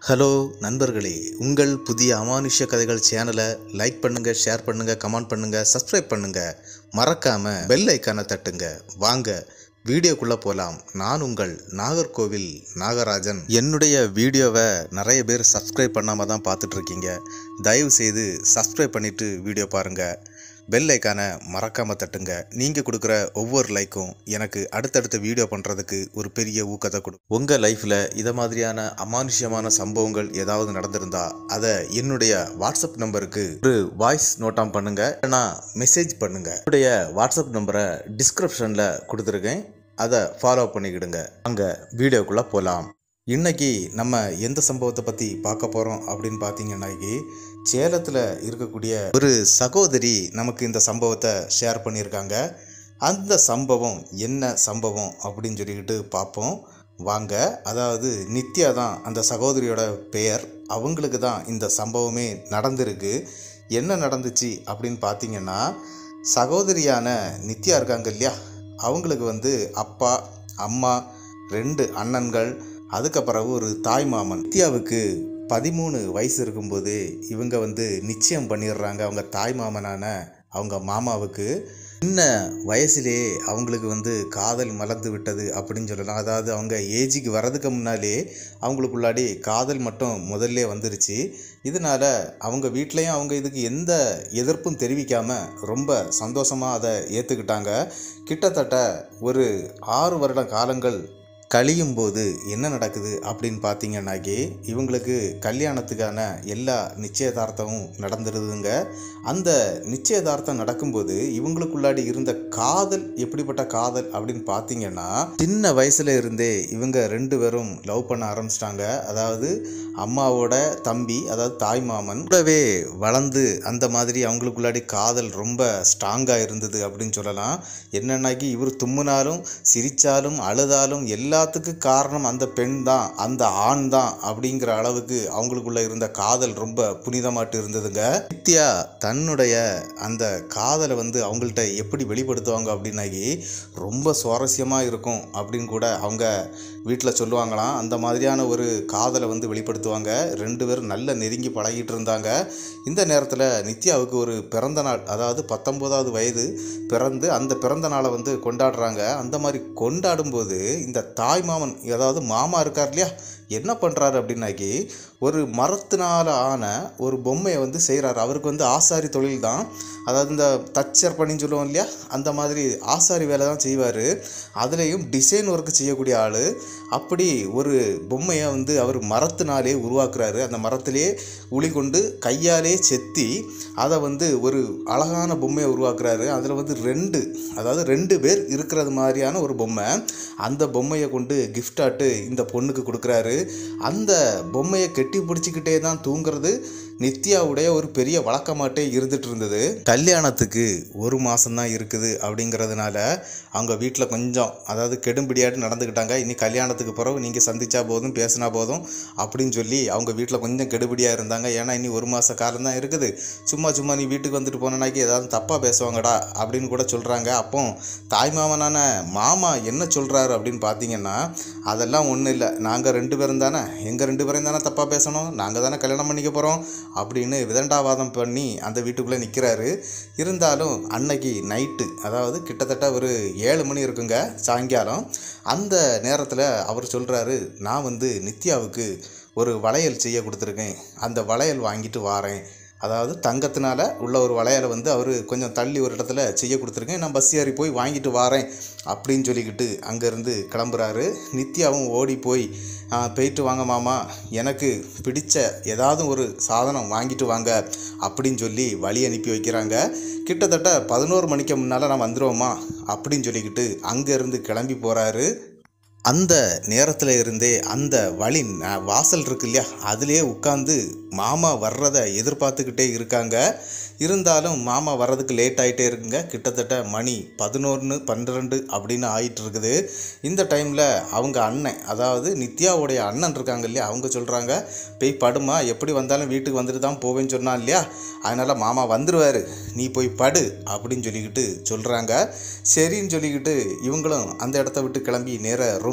hello நண்பர்களே உங்கள் புதிய அமானுஷ்ய கதைகள் சேனலை லைக் பண்ணுங்க ஷேர் பண்ணுங்க கமெண்ட் பண்ணுங்க சப்ஸ்கிரைப் பண்ணுங்க மறக்காம பெல் ஐக்கானை தட்டுங்க வாங்க வீடியோக்குள்ள போலாம் நான் உங்கள் நாகர்கோவில் நாகராஜன் என்னுடைய வீடியோவை நிறைய பேர் சப்ஸ்கிரைப் பண்ணாம தான் பார்த்துட்டு இருக்கீங்க தயவு செய்து சப்ஸ்கிரைப் பண்ணிட்டு வீடியோ பாருங்க பெல் ஐக்கானை மறக்காம தட்டுங்க நீங்க கொடுக்குற ஒவ்வொரு லைக்கும் எனக்கு அடுத்தடுத்த வீடியோ பண்றதுக்கு ஒரு பெரிய ஊக்கத்தை கொடுக்கும் உங்க லைஃப்ல இத மாதிரியான அமானுஷ்யமான சம்பவங்கள் ஏதாவது நடந்திருந்தா அதை என்னுடைய வாட்ஸ்அப் நம்பருக்கு ஒரு வாய்ஸ் நோட்டாம் பண்ணுங்க இல்லைனா மெசேஜ் பண்ணுங்க என்னுடைய வாட்ஸ்அப் நம்பரை டிஸ்கிரிப்ஷன்ல கொடுத்துருக்கேன் அதை ஃபாலோ பண்ணிக்கிடுங்க அங்க வீடியோக்குள்ள போலாம் இன்னைக்கு நம்ம எந்த சம்பவத்தை பற்றி பார்க்க போகிறோம் அப்படின்னு பார்த்தீங்கன்னாக்கி சேலத்தில் இருக்கக்கூடிய ஒரு சகோதரி நமக்கு இந்த சம்பவத்தை ஷேர் பண்ணியிருக்காங்க அந்த சம்பவம் என்ன சம்பவம் அப்படின்னு சொல்லிக்கிட்டு பார்ப்போம் வாங்க அதாவது நித்யா தான் அந்த சகோதரியோட பெயர் அவங்களுக்கு தான் இந்த சம்பவமே நடந்திருக்கு என்ன நடந்துச்சு அப்படின்னு பார்த்தீங்கன்னா சகோதரியான நித்யா இருக்காங்க இல்லையா அவங்களுக்கு வந்து அப்பா அம்மா ரெண்டு அண்ணன்கள் அதுக்கப்புறம் ஒரு தாய் மாமன் நித்யாவுக்கு பதிமூணு வயசு இருக்கும்போது இவங்க வந்து நிச்சயம் பண்ணிடுறாங்க அவங்க தாய் மாமனான அவங்க மாமாவுக்கு சின்ன வயசுலே அவங்களுக்கு வந்து காதல் மலர்ந்து விட்டது அப்படின்னு சொல்லலாம் அதாவது அவங்க ஏஜுக்கு வர்றதுக்கு முன்னாலே அவங்களுக்குள்ளாடி காதல் மட்டும் முதல்ல வந்துருச்சு இதனால் அவங்க வீட்லேயும் அவங்க இதுக்கு எந்த எதிர்ப்பும் தெரிவிக்காமல் ரொம்ப சந்தோஷமாக அதை ஏற்றுக்கிட்டாங்க கிட்டத்தட்ட ஒரு ஆறு வருட காலங்கள் கழியும் போது என்ன நடக்குது அப்படின்னு பார்த்தீங்கன்னாக்கி இவங்களுக்கு கல்யாணத்துக்கான எல்லா நிச்சயதார்த்தமும் நடந்துருதுங்க அந்த நிச்சயதார்த்தம் நடக்கும்போது இவங்களுக்குள்ளாடி இருந்த காதல் எப்படிப்பட்ட காதல் அப்படின்னு பார்த்தீங்கன்னா சின்ன வயசுல இருந்தே இவங்க ரெண்டு பேரும் லவ் பண்ண ஆரம்பிச்சிட்டாங்க அதாவது அம்மாவோட தம்பி அதாவது தாய் மாமன் கூடவே வளர்ந்து அந்த மாதிரி அவங்களுக்குள்ளாடி காதல் ரொம்ப ஸ்ட்ராங்காக இருந்தது அப்படின்னு சொல்லலாம் என்னன்னாக்கி இவர் தும்முனாலும் சிரித்தாலும் அழுதாலும் எல்லாத்துக்கும் காரணம் அந்த பெண் தான் அந்த ஆண் தான் அப்படிங்கிற அளவுக்கு அவங்களுக்குள்ள இருந்த காதல் ரொம்ப புனிதமாட்டு இருந்ததுங்க நித்யா தன்னுடைய அந்த காதலை வந்து அவங்கள்ட்ட எப்படி வெளிப்படுத்துவாங்க அப்படின்னாக்கி ரொம்ப சுவாரஸ்யமாக இருக்கும் அப்படின்னு கூட அவங்க வீட்டில் சொல்லுவாங்களாம் அந்த மாதிரியான ஒரு காதலை வந்து வெளிப்படுத்துவாங்க ரெண்டு பேரும் நல்ல நெருங்கி பழகிட்டு இருந்தாங்க இந்த நேரத்தில் நித்யாவுக்கு ஒரு பிறந்த நாள் அதாவது பத்தொம்போதாவது வயது பிறந்து அந்த பிறந்த நாளை வந்து கொண்டாடுறாங்க அந்த மாதிரி கொண்டாடும்போது இந்த தாய் மாமன் அதாவது மாமா இருக்கார் இல்லையா என்ன பண்ணுறாரு அப்படின்னாக்கி ஒரு மரத்தினால் ஆன ஒரு பொம்மையை வந்து செய்கிறாரு அவருக்கு வந்து ஆசாரி தொழில் தான் அதாவது இந்த தச்சர் பணின்னு சொல்லுவோம் இல்லையா அந்த மாதிரி ஆசாரி வேலை தான் செய்வார் அதுலேயும் டிசைன் ஒர்க்கு செய்யக்கூடிய ஆள் அப்படி ஒரு பொம்மையை வந்து அவர் மரத்தினாலே உருவாக்குறாரு அந்த மரத்திலே உளி கொண்டு கையாலே செத்தி அதை வந்து ஒரு அழகான பொம்மையை உருவாக்குறாரு அதில் வந்து ரெண்டு அதாவது ரெண்டு பேர் இருக்கிறது மாதிரியான ஒரு பொம்மை அந்த பொம்மையை கொண்டு கிஃப்டாட்டு இந்த பொண்ணுக்கு கொடுக்குறாரு அந்த பொம்மையை கெட்டி பிடிச்சிக்கிட்டே தான் தூங்குறது நித்யாவுடைய ஒரு பெரிய வழக்கமாட்டே இருந்துட்டு இருந்தது கல்யாணத்துக்கு ஒரு மாதம்தான் இருக்குது அப்படிங்கிறதுனால அவங்க வீட்டில் கொஞ்சம் அதாவது கெடும்பிடியாட்டு நடந்துக்கிட்டாங்க இனி கல்யாணத்துக்கு பிறகு நீங்கள் சந்திச்சா போதும் பேசினா போதும் அப்படின்னு சொல்லி அவங்க வீட்டில் கொஞ்சம் கெடுபிடியாக இருந்தாங்க ஏன்னா இனி ஒரு மாத காலம் தான் இருக்குது சும்மா சும்மா நீ வீட்டுக்கு வந்துட்டு போனனாக்கி ஏதாவது தப்பாக பேசுவாங்கடா அப்படின்னு கூட சொல்கிறாங்க அப்போ தாய் மாமனான மாமா என்ன சொல்கிறாரு அப்படின்னு பார்த்தீங்கன்னா அதெல்லாம் ஒன்றும் இல்லை நாங்கள் ரெண்டு பேரும் தானே எங்கள் ரெண்டு பேரும் தானே தப்பாக பேசணும் நாங்கள் தானே கல்யாணம் பண்ணிக்க போகிறோம் அப்படின்னு விதண்டாவாதம் பண்ணி அந்த வீட்டுக்குள்ளே நிற்கிறாரு இருந்தாலும் அன்னைக்கு நைட்டு அதாவது கிட்டத்தட்ட ஒரு ஏழு மணி இருக்குங்க சாயங்காலம் அந்த நேரத்தில் அவர் சொல்கிறாரு நான் வந்து நித்யாவுக்கு ஒரு வளையல் செய்ய கொடுத்துருக்கேன் அந்த வளையல் வாங்கிட்டு வாரேன் அதாவது தங்கத்தினால உள்ள ஒரு வளையலை வந்து அவர் கொஞ்சம் தள்ளி ஒரு இடத்துல செய்ய கொடுத்துருக்கேன் நான் பஸ் ஏறி போய் வாங்கிட்டு வாரேன் அப்படின்னு சொல்லிக்கிட்டு அங்கேருந்து கிளம்புறாரு நித்யாவும் ஓடி போய் "ஆ, போயிட்டு வாங்க மாமா எனக்கு பிடிச்ச ஏதாவது ஒரு சாதனம் வாங்கிட்டு வாங்க அப்படின்னு சொல்லி வழி அனுப்பி வைக்கிறாங்க கிட்டத்தட்ட பதினோரு மணிக்கு முன்னால் நான் வந்துடுவோமா அப்படின்னு சொல்லிக்கிட்டு அங்கேருந்து கிளம்பி போகிறாரு அந்த நேரத்தில் இருந்தே அந்த வழி ந- வாசல் இருக்கு இல்லையா அதிலே உட்காந்து மாமா வர்றதை எதிர்பார்த்துக்கிட்டே இருக்காங்க இருந்தாலும் மாமா வர்றதுக்கு லேட் ஆகிட்டே இருக்குங்க கிட்டத்தட்ட மணி பதினொன்று பன்னிரெண்டு அப்படின்னு ஆயிட்டு இருக்குது இந்த டைமில் அவங்க அண்ணன் அதாவது நித்யாவுடைய அண்ணன் இருக்காங்க இல்லையா அவங்க சொல்கிறாங்க போய் படுமா எப்படி வந்தாலும் வீட்டுக்கு வந்துட்டு தான் போவேன்னு சொன்னான் இல்லையா அதனால் மாமா வந்துடுவார் நீ போய் படு அப்படின்னு சொல்லிக்கிட்டு சொல்கிறாங்க சரின்னு சொல்லிக்கிட்டு இவங்களும் அந்த இடத்த விட்டு கிளம்பி நேராக ரூம்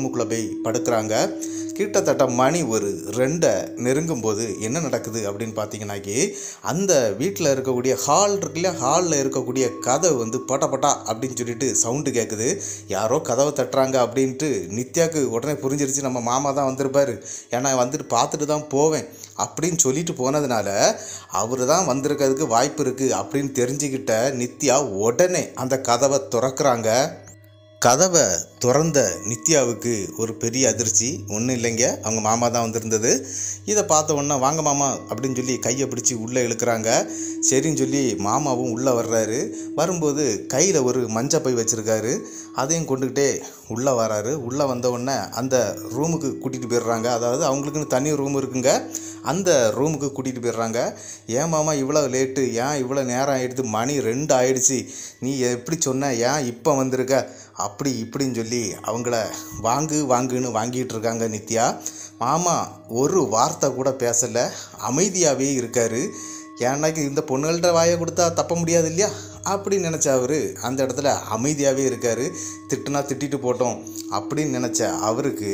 ரூமுக்குள்ளே போய் படுக்கிறாங்க கிட்டத்தட்ட மணி ஒரு ரெண்டை நெருங்கும் போது என்ன நடக்குது அப்படின்னு பார்த்தீங்கன்னாக்கி அந்த வீட்டில் இருக்கக்கூடிய ஹால் இருக்குல்ல ஹாலில் இருக்கக்கூடிய கதவு வந்து பட்டா அப்படின்னு சொல்லிட்டு சவுண்டு கேட்குது யாரோ கதவை தட்டுறாங்க அப்படின்ட்டு நித்யாவுக்கு உடனே புரிஞ்சிருச்சு நம்ம மாமா தான் வந்திருப்பாரு ஏன்னா வந்துட்டு பார்த்துட்டு தான் போவேன் அப்படின்னு சொல்லிட்டு போனதுனால அவர் தான் வந்திருக்கிறதுக்கு வாய்ப்பு இருக்குது அப்படின்னு தெரிஞ்சுக்கிட்ட நித்யா உடனே அந்த கதவை திறக்கிறாங்க கதவை திறந்த நித்யாவுக்கு ஒரு பெரிய அதிர்ச்சி ஒன்றும் இல்லைங்க அவங்க மாமா தான் வந்திருந்தது இதை பார்த்த உடனே வாங்க மாமா அப்படின்னு சொல்லி கையை பிடிச்சி உள்ளே இழுக்கிறாங்க சரின்னு சொல்லி மாமாவும் உள்ளே வர்றாரு வரும்போது கையில் ஒரு மஞ்சள் பை வச்சுருக்காரு அதையும் கொண்டுக்கிட்டே உள்ளே வராரு உள்ளே வந்த உடனே அந்த ரூமுக்கு கூட்டிகிட்டு போயிடுறாங்க அதாவது அவங்களுக்குன்னு தனி ரூம் இருக்குங்க அந்த ரூமுக்கு கூட்டிகிட்டு போயிடுறாங்க ஏன் மாமா இவ்வளோ லேட்டு ஏன் இவ்வளோ நேரம் ஆயிடுது மணி ரெண்டு ஆயிடுச்சு நீ எப்படி சொன்ன ஏன் இப்போ வந்திருக்க அப்படி இப்படின்னு சொல்லி அவங்கள வாங்கு வாங்குன்னு வாங்கிட்டு இருக்காங்க நித்யா மாமா ஒரு வார்த்தை கூட பேசலை அமைதியாகவே இருக்காரு ஏன்னாக்கு இந்த பொண்ணுகள்கிட்ட வாயை கொடுத்தா தப்ப முடியாது இல்லையா அப்படி நினச்ச அவர் அந்த இடத்துல அமைதியாகவே இருக்கார் திட்டுனா திட்டிட்டு போட்டோம் அப்படின்னு நினச்ச அவருக்கு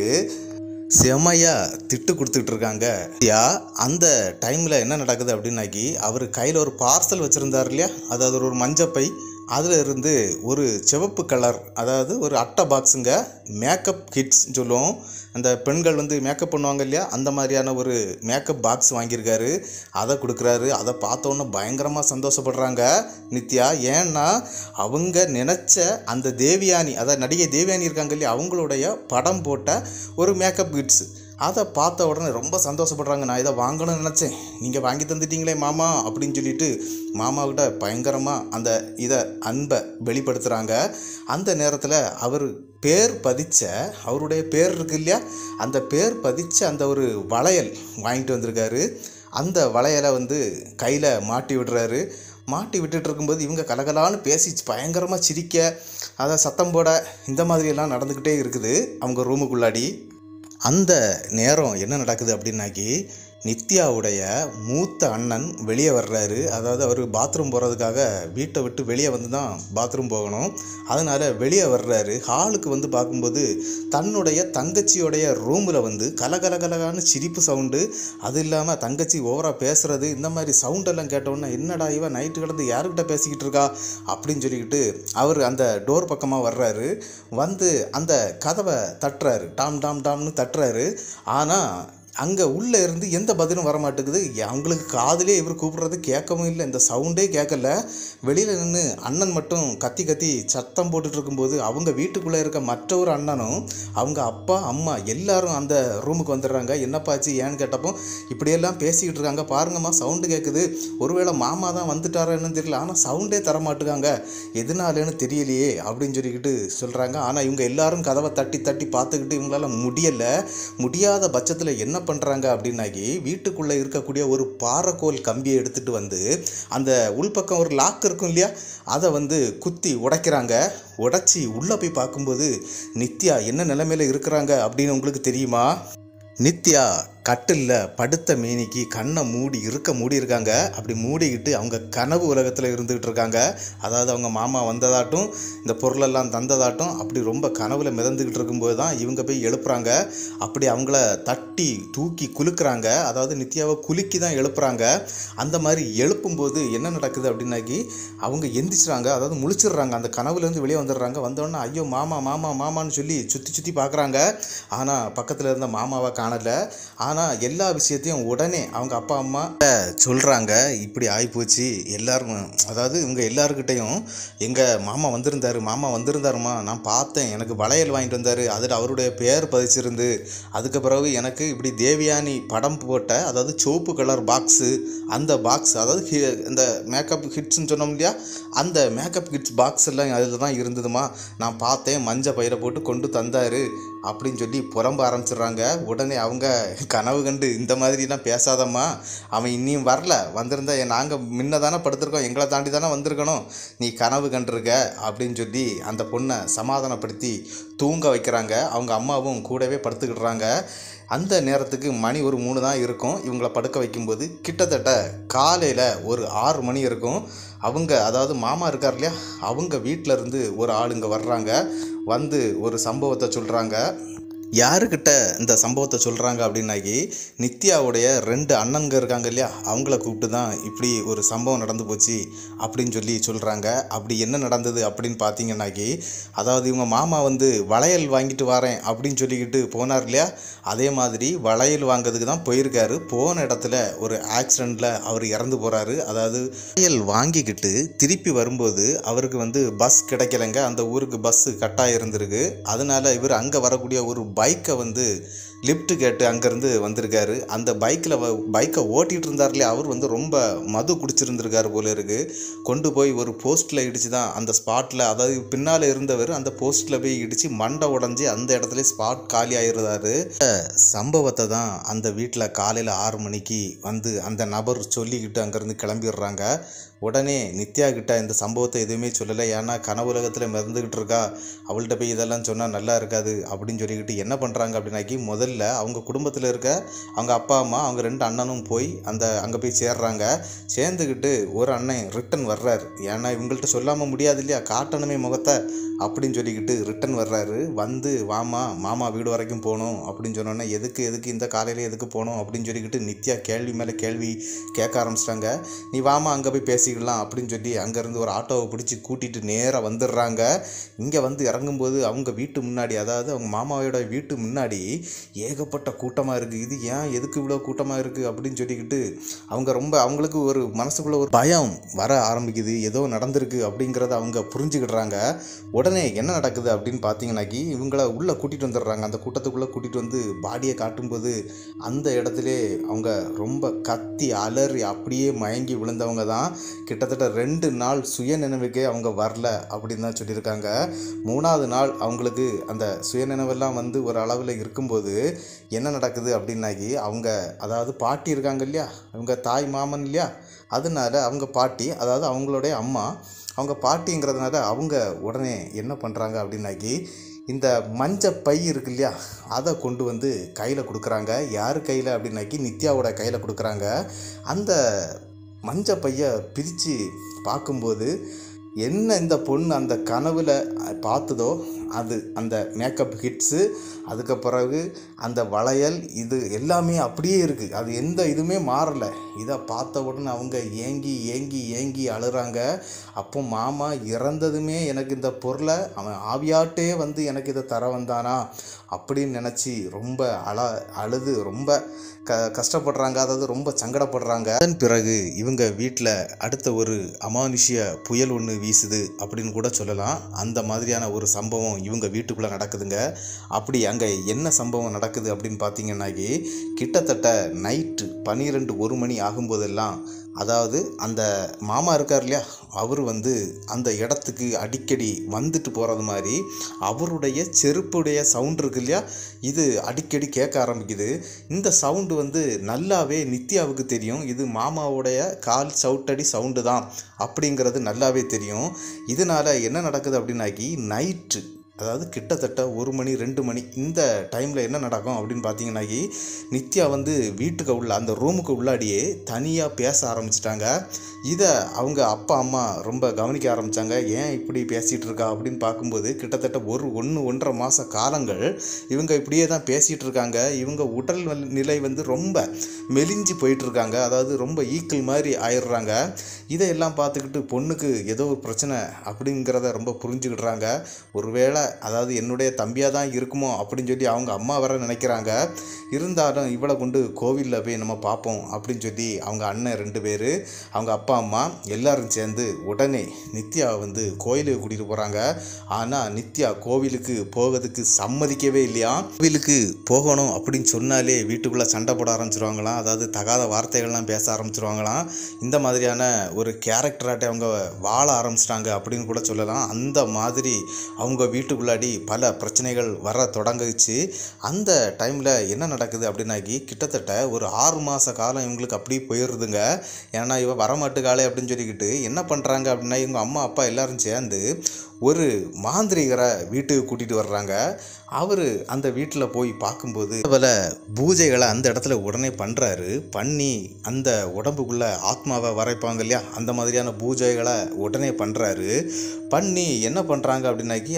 செமையாக திட்டு கொடுத்துட்டு இருக்காங்க யா அந்த டைமில் என்ன நடக்குது அப்படின்னாக்கி அவர் கையில் ஒரு பார்சல் வச்சுருந்தார் இல்லையா அதாவது ஒரு மஞ்சப்பை அதில் இருந்து ஒரு சிவப்பு கலர் அதாவது ஒரு அட்டை பாக்ஸுங்க மேக்கப் கிட்ஸ் சொல்லுவோம் அந்த பெண்கள் வந்து மேக்கப் பண்ணுவாங்க இல்லையா அந்த மாதிரியான ஒரு மேக்கப் பாக்ஸ் வாங்கியிருக்காரு அதை கொடுக்குறாரு அதை பார்த்தோன்னே பயங்கரமாக சந்தோஷப்படுறாங்க நித்யா ஏன்னா அவங்க நினச்ச அந்த தேவியானி அதாவது நடிகை தேவியானி இருக்காங்க இல்லையா அவங்களுடைய படம் போட்ட ஒரு மேக்கப் கிட்ஸ் அதை பார்த்த உடனே ரொம்ப சந்தோஷப்படுறாங்க நான் இதை வாங்கணும்னு நினச்சேன் நீங்கள் வாங்கி தந்துட்டீங்களே மாமா அப்படின்னு சொல்லிட்டு மாமாக்கிட்ட பயங்கரமாக அந்த இதை அன்பை வெளிப்படுத்துகிறாங்க அந்த நேரத்தில் அவர் பேர் பதிச்ச அவருடைய பேர் இருக்கு இல்லையா அந்த பேர் பதிச்ச அந்த ஒரு வளையல் வாங்கிட்டு வந்திருக்காரு அந்த வளையலை வந்து கையில் மாட்டி விடுறாரு மாட்டி விட்டுட்டு இருக்கும்போது இவங்க கலகலான்னு பேசி பயங்கரமாக சிரிக்க அதை சத்தம் போட இந்த மாதிரியெல்லாம் நடந்துக்கிட்டே இருக்குது அவங்க ரூமுக்குள்ளாடி அந்த நேரம் என்ன நடக்குது அப்படின்னாக்கி நித்யாவுடைய மூத்த அண்ணன் வெளியே வர்றாரு அதாவது அவர் பாத்ரூம் போகிறதுக்காக வீட்டை விட்டு வெளியே வந்து தான் பாத்ரூம் போகணும் அதனால் வெளியே வர்றாரு ஹாலுக்கு வந்து பார்க்கும்போது தன்னுடைய தங்கச்சியோடைய ரூமில் வந்து கலகலகலகான்னு சிரிப்பு சவுண்டு அது இல்லாமல் தங்கச்சி ஓவராக பேசுகிறது இந்த மாதிரி சவுண்டெல்லாம் கேட்டோன்னே என்னடா இவன் நைட்டு கிடந்து யாருக்கிட்ட பேசிக்கிட்டு இருக்கா அப்படின்னு சொல்லிக்கிட்டு அவர் அந்த டோர் பக்கமாக வர்றாரு வந்து அந்த கதவை தட்டுறாரு டாம் டாம் டாம்னு தட்டுறாரு ஆனால் அங்கே உள்ளே இருந்து எந்த பதிலும் வர மாட்டேங்குது அவங்களுக்கு காதிலே இவர் கூப்பிடுறது கேட்கவும் இல்லை இந்த சவுண்டே கேட்கல வெளியில் நின்று அண்ணன் மட்டும் கத்தி கத்தி சத்தம் போட்டுட்டு இருக்கும்போது அவங்க வீட்டுக்குள்ளே இருக்க மற்ற ஒரு அண்ணனும் அவங்க அப்பா அம்மா எல்லாரும் அந்த ரூமுக்கு வந்துடுறாங்க என்னப்பாச்சு ஏன்னு கேட்டப்போ இப்படியெல்லாம் பேசிக்கிட்டு இருக்காங்க பாருங்கம்மா சவுண்டு கேட்குது ஒருவேளை மாமா தான் வந்துட்டாரான்னு தெரியல ஆனால் சவுண்டே தர மாட்டுக்காங்க எதனாலன்னு தெரியலையே அப்படின்னு சொல்லிக்கிட்டு சொல்கிறாங்க ஆனால் இவங்க எல்லாரும் கதவை தட்டி தட்டி பார்த்துக்கிட்டு இவங்களால முடியலை முடியாத பட்சத்தில் என்ன பண்ணுறாங்க அப்படின்னாக்கி வீட்டுக்குள்ளே இருக்கக்கூடிய ஒரு பாறைக்கோல் கம்பியை எடுத்துகிட்டு வந்து அந்த உள்பக்கம் ஒரு லாக் இருக்கும் இல்லையா அதை வந்து குத்தி உடைக்கிறாங்க உடைச்சி உள்ளே போய் பார்க்கும்போது நித்யா என்ன நிலைமையில இருக்கிறாங்க அப்படின்னு உங்களுக்கு தெரியுமா நித்யா கட்டிலில் படுத்த மேனிக்கு கண்ணை மூடி இருக்க மூடி இருக்காங்க அப்படி மூடிக்கிட்டு அவங்க கனவு உலகத்தில் இருந்துகிட்டு இருக்காங்க அதாவது அவங்க மாமா வந்ததாட்டும் இந்த பொருளெல்லாம் தந்ததாட்டும் அப்படி ரொம்ப கனவுல மிதந்துக்கிட்டு இருக்கும்போது தான் இவங்க போய் எழுப்புறாங்க அப்படி அவங்கள தட்டி தூக்கி குலுக்குறாங்க அதாவது நித்யாவை குலுக்கி தான் எழுப்புறாங்க அந்த மாதிரி எழுப்பும்போது என்ன நடக்குது அப்படின்னாக்கி அவங்க எந்திரிச்சிறாங்க அதாவது முழிச்சிடுறாங்க அந்த கனவுலேருந்து வெளியே வந்துடுறாங்க வந்தோடனே ஐயோ மாமா மாமா மாமான்னு சொல்லி சுற்றி சுற்றி பார்க்குறாங்க ஆனால் பக்கத்தில் இருந்த மாமாவை காணலை ஆனால் எல்லா விஷயத்தையும் உடனே அவங்க அப்பா அம்மா சொல்கிறாங்க இப்படி ஆகிப்போச்சு எல்லாரும் அதாவது இவங்க எல்லாருக்கிட்டையும் எங்கள் மாமா வந்திருந்தாரு மாமா வந்திருந்தாருமா நான் பார்த்தேன் எனக்கு வளையல் வாங்கிட்டு வந்தார் அதில் அவருடைய பெயர் பதிச்சிருந்து அதுக்கு பிறகு எனக்கு இப்படி தேவியானி படம் போட்ட அதாவது சிவப்பு கலர் பாக்ஸு அந்த பாக்ஸ் அதாவது ஹி- இந்த மேக்கப் கிட்ஸ்னு சொன்னோம் இல்லையா அந்த மேக்கப் கிட்ஸ் பாக்ஸ் எல்லாம் அதில் தான் இருந்ததுமா நான் பார்த்தேன் மஞ்சள் பயிரை போட்டு கொண்டு தந்தார் அப்படின்னு சொல்லி புலம்ப ஆரம்பிச்சிடுறாங்க உடனே அவங்க கனவு கண்டு இந்த மாதிரிலாம் பேசாதம்மா அவன் இன்னியும் வரல வந்திருந்தா நாங்கள் முன்ன தானே படுத்திருக்கோம் எங்களை தாண்டி தானே வந்திருக்கணும் நீ கனவு கண்டிருக்க அப்படின்னு சொல்லி அந்த பொண்ணை சமாதானப்படுத்தி தூங்க வைக்கிறாங்க அவங்க அம்மாவும் கூடவே படுத்துக்கிடுறாங்க அந்த நேரத்துக்கு மணி ஒரு மூணு தான் இருக்கும் இவங்கள படுக்க வைக்கும்போது கிட்டத்தட்ட காலையில் ஒரு ஆறு மணி இருக்கும் அவங்க அதாவது மாமா இருக்கார் இல்லையா அவங்க வீட்டில் இருந்து ஒரு ஆளுங்க வர்றாங்க வந்து ஒரு சம்பவத்தை சொல்கிறாங்க யாருக்கிட்ட இந்த சம்பவத்தை சொல்கிறாங்க அப்படின்னாக்கி நித்யாவுடைய ரெண்டு அண்ணன்க இருக்காங்க இல்லையா அவங்கள கூப்பிட்டு தான் இப்படி ஒரு சம்பவம் நடந்து போச்சு அப்படின்னு சொல்லி சொல்கிறாங்க அப்படி என்ன நடந்தது அப்படின்னு பார்த்தீங்கன்னாக்கி அதாவது இவங்க மாமா வந்து வளையல் வாங்கிட்டு வரேன் அப்படின்னு சொல்லிக்கிட்டு போனார் இல்லையா அதே மாதிரி வளையல் வாங்கிறதுக்கு தான் போயிருக்காரு போன இடத்துல ஒரு ஆக்சிடெண்ட்டில் அவர் இறந்து போகிறாரு அதாவது வளையல் வாங்கிக்கிட்டு திருப்பி வரும்போது அவருக்கு வந்து பஸ் கிடைக்கலங்க அந்த ஊருக்கு பஸ்ஸு கட்டாக இருந்திருக்கு அதனால இவர் அங்கே வரக்கூடிய ஒரு பைக்கை வந்து லிஃப்ட் கேட்டு அங்கேருந்து வந்திருக்காரு அந்த பைக்கில் பைக்கை ஓட்டிகிட்டு இருந்தார் இல்லையா அவர் வந்து ரொம்ப மது குடிச்சிருந்திருக்காரு போல இருக்கு கொண்டு போய் ஒரு போஸ்ட்டில் இடிச்சு தான் அந்த ஸ்பாட்டில் அதாவது பின்னால் இருந்தவர் அந்த போஸ்ட்டில் போய் இடித்து மண்டை உடஞ்சி அந்த இடத்துல ஸ்பாட் காலி ஆயிருந்தாரு சம்பவத்தை தான் அந்த வீட்டில் காலையில் ஆறு மணிக்கு வந்து அந்த நபர் சொல்லிக்கிட்டு அங்கேருந்து கிளம்பிடுறாங்க உடனே நித்யா கிட்ட இந்த சம்பவத்தை எதுவுமே சொல்லலை ஏன்னா கனவுலகத்தில் மறந்துக்கிட்டு இருக்கா அவள்கிட்ட போய் இதெல்லாம் சொன்னால் நல்லா இருக்காது அப்படின்னு சொல்லிக்கிட்டு என்ன பண்ணுறாங்க அப்படின்னாக்கி முதல்ல அவங்க குடும்பத்தில் இருக்க அவங்க அப்பா அம்மா அவங்க ரெண்டு அண்ணனும் போய் அந்த அங்கே போய் சேர்றாங்க சேர்ந்துக்கிட்டு ஒரு அண்ணன் ரிட்டன் வர்றாரு ஏன்னா இவங்கள்ட்ட சொல்லாமல் முடியாது இல்லையா காட்டணுமே முகத்தை அப்படின்னு சொல்லிக்கிட்டு ரிட்டன் வர்றாரு வந்து வாமா மாமா வீடு வரைக்கும் போகணும் அப்படின்னு சொன்னோன்னே எதுக்கு எதுக்கு இந்த காலையில் எதுக்கு போகணும் அப்படின்னு சொல்லிக்கிட்டு நித்யா கேள்வி மேலே கேள்வி கேட்க ஆரம்பிச்சிட்டாங்க நீ வாமா அங்கே போய் பேசிக்கலாம் அப்படின்னு சொல்லி அங்கேருந்து ஒரு ஆட்டோவை பிடிச்சி கூட்டிகிட்டு நேராக வந்துடுறாங்க இங்கே வந்து இறங்கும்போது அவங்க வீட்டு முன்னாடி அதாவது அவங்க மாமாவோட வீட்டு முன்னாடி ஏகப்பட்ட கூட்டமாக இருக்குது இது ஏன் எதுக்கு இவ்வளோ கூட்டமாக இருக்குது அப்படின்னு சொல்லிக்கிட்டு அவங்க ரொம்ப அவங்களுக்கு ஒரு மனசுக்குள்ள ஒரு பயம் வர ஆரம்பிக்குது ஏதோ நடந்திருக்கு அப்படிங்கிறத அவங்க புரிஞ்சுக்கிடுறாங்க உடனே என்ன நடக்குது அப்படின்னு பார்த்தீங்கன்னாக்கி இவங்கள உள்ளே கூட்டிகிட்டு வந்துடுறாங்க அந்த கூட்டத்துக்குள்ளே கூட்டிகிட்டு வந்து பாடியை காட்டும்போது அந்த இடத்துல அவங்க ரொம்ப கத்தி அலறி அப்படியே மயங்கி விழுந்தவங்க தான் கிட்டத்தட்ட ரெண்டு நாள் சுய நினைவுக்கே அவங்க வரல அப்படின்னு தான் சொல்லியிருக்காங்க மூணாவது நாள் அவங்களுக்கு அந்த சுயநினைவெல்லாம் வந்து ஒரு அளவில் இருக்கும்போது என்ன நடக்குது அப்படின்னாக்கி அவங்க அதாவது பாட்டி இருக்காங்க இல்லையா அவங்க தாய் மாமன் இல்லையா அதனால அவங்க பாட்டி அதாவது அவங்களுடைய அம்மா அவங்க பாட்டிங்கிறதுனால அவங்க உடனே என்ன பண்ணுறாங்க அப்படின்னாக்கி இந்த மஞ்ச பை இருக்கு இல்லையா அதை கொண்டு வந்து கையில் கொடுக்குறாங்க யார் கையில் அப்படின்னாக்கி நித்யாவோட கையில் கொடுக்குறாங்க அந்த மஞ்ச பையை பிரித்து பார்க்கும்போது என்ன இந்த பொண்ணு அந்த கனவில் பார்த்ததோ அது அந்த மேக்கப் ஹிட்ஸு அதுக்கு பிறகு அந்த வளையல் இது எல்லாமே அப்படியே இருக்குது அது எந்த இதுவுமே மாறலை இதை பார்த்த உடனே அவங்க ஏங்கி ஏங்கி ஏங்கி அழுறாங்க அப்போ மாமா இறந்ததுமே எனக்கு இந்த பொருளை அவன் ஆவியாட்டே வந்து எனக்கு இதை தர வந்தானா அப்படின்னு நினச்சி ரொம்ப அழ அழுது ரொம்ப க கஷ்டப்படுறாங்க அதாவது ரொம்ப சங்கடப்படுறாங்க அதன் பிறகு இவங்க வீட்டில் அடுத்த ஒரு அமானுஷ்ய புயல் ஒன்று வீசுது அப்படின்னு கூட சொல்லலாம் அந்த மாதிரியான ஒரு சம்பவம் இவங்க வீட்டுக்குள்ளே நடக்குதுங்க அப்படி அங்கே என்ன சம்பவம் நடக்குது அப்படின்னு பார்த்தீங்கன்னாக்கி கிட்டத்தட்ட நைட்டு பன்னிரெண்டு ஒரு மணி ஆகும்போதெல்லாம் அதாவது அந்த மாமா இருக்கார் இல்லையா அவர் வந்து அந்த இடத்துக்கு அடிக்கடி வந்துட்டு போகிறது மாதிரி அவருடைய செருப்புடைய சவுண்ட் இருக்கு இல்லையா இது அடிக்கடி கேட்க ஆரம்பிக்குது இந்த சவுண்டு வந்து நல்லாவே நித்யாவுக்கு தெரியும் இது மாமாவுடைய கால் சவுட்டடி சவுண்டு தான் அப்படிங்கிறது நல்லாவே தெரியும் இதனால் என்ன நடக்குது அப்படின்னாக்கி நைட்டு அதாவது கிட்டத்தட்ட ஒரு மணி ரெண்டு மணி இந்த டைமில் என்ன நடக்கும் அப்படின்னு பார்த்தீங்கன்னாக்கி நித்யா வந்து வீட்டுக்கு உள்ள அந்த ரூமுக்கு உள்ளாடியே தனியாக பேச ஆரம்பிச்சிட்டாங்க இதை அவங்க அப்பா அம்மா ரொம்ப கவனிக்க ஆரம்பித்தாங்க ஏன் இப்படி பேசிகிட்டு இருக்கா அப்படின்னு பார்க்கும்போது கிட்டத்தட்ட ஒரு ஒன்று ஒன்றரை மாத காலங்கள் இவங்க இப்படியே தான் பேசிகிட்டு இருக்காங்க இவங்க உடல் வல்- நிலை வந்து ரொம்ப மெலிஞ்சு போயிட்டுருக்காங்க அதாவது ரொம்ப ஈக்கள் மாதிரி ஆயிடுறாங்க இதையெல்லாம் பார்த்துக்கிட்டு பொண்ணுக்கு ஏதோ ஒரு பிரச்சனை அப்படிங்கிறத ரொம்ப புரிஞ்சுக்கிடுறாங்க ஒருவேளை அதாவது என்னுடைய தம்பியாக தான் இருக்குமோ அப்படின்னு சொல்லி அவங்க அம்மா வர நினைக்கிறாங்க இருந்தாலும் இவளை கொண்டு கோவிலில் போய் நம்ம பார்ப்போம் அப்படின்னு சொல்லி அவங்க அண்ணன் ரெண்டு பேர் அவங்க அப்பா அம்மா எல்லாரும் சேர்ந்து உடனே நித்யாவை வந்து கோயிலுக்கு கூட்டிகிட்டு போகிறாங்க ஆனால் நித்யா கோவிலுக்கு போகிறதுக்கு சம்மதிக்கவே இல்லையா கோவிலுக்கு போகணும் அப்படின்னு சொன்னாலே வீட்டுக்குள்ளே சண்டை போட ஆரம்பிச்சிருவாங்களாம் அதாவது தகாத வார்த்தைகள்லாம் பேச ஆரம்பிச்சிருவாங்களாம் இந்த மாதிரியான ஒரு கேரக்டராட்டை அவங்க வாழ ஆரம்பிச்சிட்டாங்க அப்படின்னு கூட சொல்லலாம் அந்த மாதிரி அவங்க வீட்டுக்குள்ளாடி பல பிரச்சனைகள் வர தொடங்குச்சு அந்த டைமில் என்ன நடக்குது அப்படின்னாக்கி கிட்டத்தட்ட ஒரு ஆறு மாத காலம் இவங்களுக்கு அப்படியே போயிடுதுங்க ஏன்னா இவ வரமாட்டுக்காளே அப்படின்னு சொல்லிக்கிட்டு என்ன பண்ணுறாங்க அப்படின்னா இவங்க அம்மா அப்பா எல்லாரும் சேர்ந்து ஒரு மாந்திரிகரை வீட்டுக்கு கூட்டிகிட்டு வர்றாங்க அவர் அந்த வீட்டில் போய் பார்க்கும்போது பல பூஜைகளை அந்த இடத்துல உடனே பண்ணுறாரு பண்ணி அந்த உடம்புக்குள்ளே ஆத்மாவை வரைப்பாங்க இல்லையா அந்த மாதிரியான பூஜைகளை உடனே பண்ணுறாரு பண்ணி என்ன பண்ணுறாங்க அப்படின்னாக்கி அந்த உடம்புல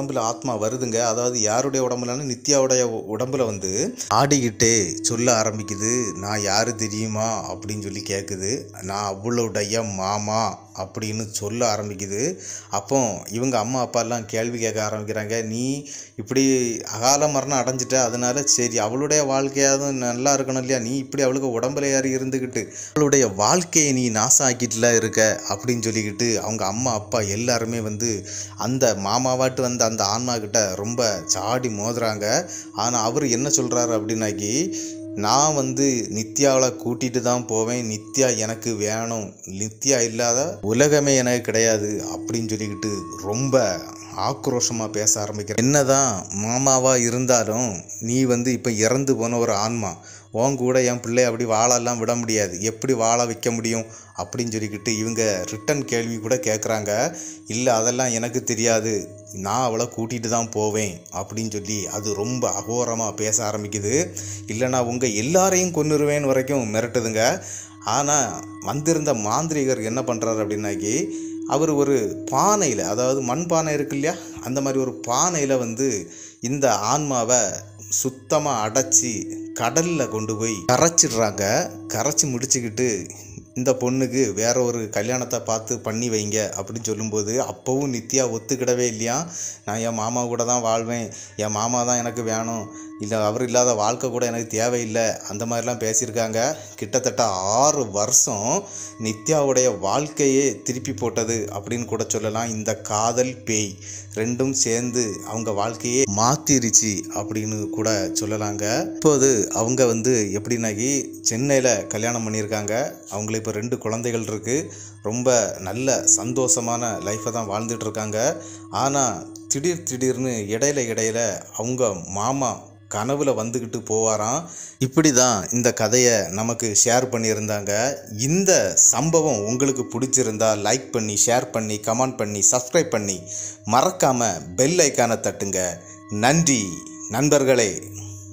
உடம்புல ஆத்மா வருதுங்க அதாவது யாருடைய உடம்புலன்னு நித்யாவுடைய உடம்புல வந்து ஆடிக்கிட்டே சொல்ல ஆரம்பிக்குது நான் யாரு தெரியுமா அப்படின்னு சொல்லி கேட்குது நான் அவளுடைய மாமா அப்படின்னு சொல்ல ஆரம்பிக்குது அப்போ இவங்க அம்மா அப்பாலாம் கேள்வி கேட்க ஆரம்பிக்கிறாங்க நீ இப்படி அகால மரணம் அடைஞ்சிட்ட அதனால சரி அவளுடைய வாழ்க்கையாவது நல்லா இருக்கணும் இல்லையா நீ இப்படி அவளுக்கு உடம்புல ஏறி இருந்துக்கிட்டு அவளுடைய வாழ்க்கையை நீ நாசம் ஆக்கிட்டுல இருக்க அப்படின்னு சொல்லிக்கிட்டு அவங்க அம்மா அப்பா எல்லாருமே வந்து அந்த மாமாவாட்டு வந்த அந்த ஆன்மா கிட்ட ரொம்ப சாடி மோதுறாங்க ஆனால் அவர் என்ன சொல்கிறாரு அப்படின்னாக்கி நான் வந்து நித்யாவில் கூட்டிட்டு தான் போவேன் நித்யா எனக்கு வேணும் நித்யா இல்லாத உலகமே எனக்கு கிடையாது அப்படின்னு சொல்லிக்கிட்டு ரொம்ப ஆக்ரோஷமாக பேச ஆரம்பிக்கிறேன் என்னதான் மாமாவா இருந்தாலும் நீ வந்து இப்போ இறந்து போன ஒரு ஆன்மா உன் கூட என் பிள்ளை அப்படி வாழலாம் விட முடியாது எப்படி வாழ வைக்க முடியும் அப்படின்னு சொல்லிக்கிட்டு இவங்க ரிட்டன் கேள்வி கூட கேட்குறாங்க இல்லை அதெல்லாம் எனக்கு தெரியாது நான் அவளை கூட்டிகிட்டு தான் போவேன் அப்படின்னு சொல்லி அது ரொம்ப அகோரமாக பேச ஆரம்பிக்குது இல்லைனா உங்கள் எல்லாரையும் கொன்னுருவேன் வரைக்கும் மிரட்டுதுங்க ஆனால் வந்திருந்த மாந்திரிகர் என்ன பண்ணுறாரு அப்படின்னாக்கி அவர் ஒரு பானையில் அதாவது மண் பானை இருக்கு இல்லையா அந்த மாதிரி ஒரு பானையில் வந்து இந்த ஆன்மாவை சுத்தமாக அடைச்சி கடலில் கொண்டு போய் கரைச்சிடுறாங்க கரைச்சி முடிச்சுக்கிட்டு இந்த பொண்ணுக்கு வேற ஒரு கல்யாணத்தை பார்த்து பண்ணி வைங்க அப்படின்னு சொல்லும்போது அப்போவும் நித்யா ஒத்துக்கிடவே இல்லையா நான் என் மாமா கூட தான் வாழ்வேன் என் மாமா தான் எனக்கு வேணும் இல்லை அவர் இல்லாத வாழ்க்கை கூட எனக்கு தேவையில்லை அந்த மாதிரிலாம் பேசியிருக்காங்க கிட்டத்தட்ட ஆறு வருஷம் நித்யாவுடைய வாழ்க்கையே திருப்பி போட்டது அப்படின்னு கூட சொல்லலாம் இந்த காதல் பேய் ரெண்டும் சேர்ந்து அவங்க வாழ்க்கையே மாத்திருச்சு அப்படின்னு கூட சொல்லலாங்க இப்போது அவங்க வந்து எப்படின்னாக்கி சென்னையில் கல்யாணம் பண்ணியிருக்காங்க அவங்களுக்கு இப்போ ரெண்டு குழந்தைகள் இருக்குது ரொம்ப நல்ல சந்தோஷமான லைஃப்பை தான் வாழ்ந்துட்டு இருக்காங்க ஆனால் திடீர் திடீர்னு இடையில இடையில அவங்க மாமா கனவுல வந்துக்கிட்டு போவாராம் இப்படி தான் இந்த கதையை நமக்கு ஷேர் பண்ணியிருந்தாங்க இந்த சம்பவம் உங்களுக்கு பிடிச்சிருந்தா லைக் பண்ணி ஷேர் பண்ணி கமெண்ட் பண்ணி சப்ஸ்கிரைப் பண்ணி மறக்காமல் பெல் ஐக்கானை தட்டுங்க நன்றி நண்பர்களே